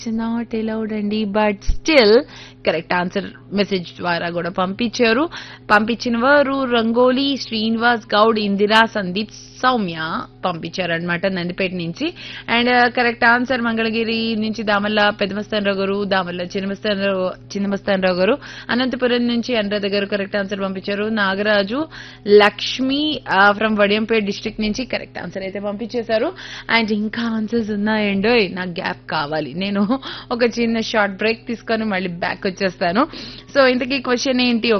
not allowed అండి but still correct answer message ద్వారా కూడా పంపించారు పంపించిన వారు రంగోలి శ్రీనివాస్ గౌడ్ ఇందిరా సందీప్ సౌమ్య పంపించారనమాట నందిపేట నుంచి అండ్ కరెక్ట్ ఆన్సర్ మంగళగిరి నుంచి దామల్ల పెద్దమస్తానరావు గారు దామల్ల చిన్నమస్తానరావు చిన్నమస్తానరావు గారు అనంతపురం నుంచి అనురాధ గారు కరెక్ట్ ఆన్సర్ పంపించారు నాగరాజు లక్ష్మి ఫ్రమ్ వడియంపేట్ డిస్ట్రిక్ట్ నుంచి కరెక్ట్ ఆన్సర్ అయితే పంపించేశారు అండ్ ఇంకా ఆన్సర్స్ ఉన్నాయండో నాకు గ్యాప్ కావాలి నేను ఒక చిన్న షార్ట్ బ్రేక్ తీసుకొని మళ్ళీ బ్యాక్ వచ్చేస్తాను సో ఇంతకీ క్వశ్చన్ ఏంటి